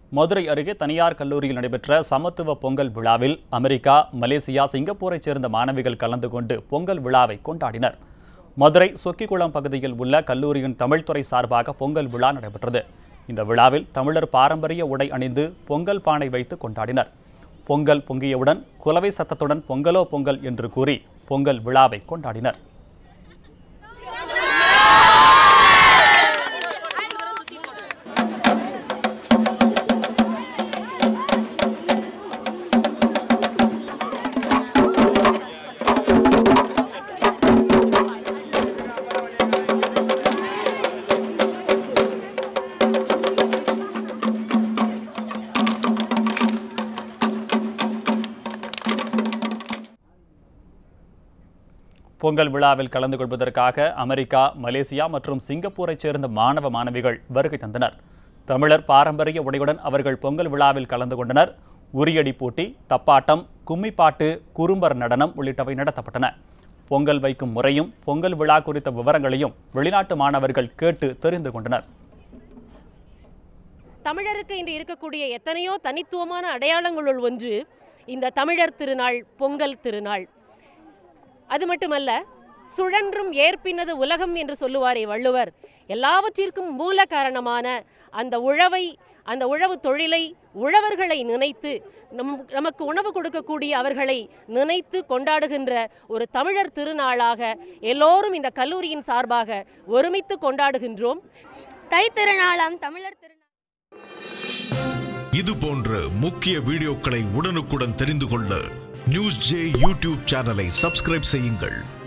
மதுரை அருகே தனியார் கல்லூரியில் நடைபெற்ற சமத்துவ பொங்கல் விழாவில் அமெரிக்கா மலேசியா சிங்கப்பூரைச் சேர்ந்த மாணவிகள் கலந்து கொண்டு பொங்கல் விழாவை கொண்டாடினர் மதுரை சொக்கிக்குளம் பகுதியில் உள்ள கல்லூரியின் தமிழ்துறை சார்பாக பொங்கல் விழா நடைபெற்றது இந்த விழாவில் தமிழர் பாரம்பரிய உடை அணிந்து பொங்கல் பானை வைத்து கொண்டாடினர் பொங்கல் பொங்கியவுடன் குலவை சத்தத்துடன் பொங்கலோ பொங்கல் என்று கூறி பொங்கல் விழாவை கொண்டாடினர் பொங்கல் விழாவில் கலந்து கொள்வதற்காக அமெரிக்கா மலேசியா மற்றும் சிங்கப்பூரைச் சேர்ந்த மாணவ மாணவிகள் வருகை தந்தனர் தமிழர் பாரம்பரிய உடையுடன் அவர்கள் பொங்கல் விழாவில் கலந்து கொண்டனர் உரியடி போட்டி தப்பாட்டம் கும்மிப்பாட்டு குறும்பர் நடனம் உள்ளிட்டவை நடத்தப்பட்டன பொங்கல் வைக்கும் முறையும் பொங்கல் விழா குறித்த விவரங்களையும் வெளிநாட்டு மாணவர்கள் கேட்டு தெரிந்து கொண்டனர் தமிழருக்கு இன்று இருக்கக்கூடிய எத்தனையோ தனித்துவமான அடையாளங்களுள் ஒன்று இந்த தமிழர் திருநாள் பொங்கல் திருநாள் அது மட்டுமல்ல சுழன்றும் ஏற்பினது உலகம் என்று சொல்லுவாரே வள்ளுவர் எல்லாவற்றிற்கும் மூல காரணமான அந்த உழவை அந்த உழவு தொழிலை உழவர்களை நினைத்து நம் நமக்கு உணவு கொடுக்கக்கூடிய அவர்களை நினைத்து கொண்டாடுகின்ற ஒரு தமிழர் திருநாளாக எல்லோரும் இந்த கல்லூரியின் சார்பாக ஒருமித்து கொண்டாடுகின்றோம் தை திருநாளாம் தமிழர் திருநாள் இது போன்ற முக்கிய வீடியோக்களை உடனுக்குடன் தெரிந்து கொள்ள நியூஸ் ஜே யூடியூப் சேனலை சப்ஸ்கிரைப் செய்யுங்கள்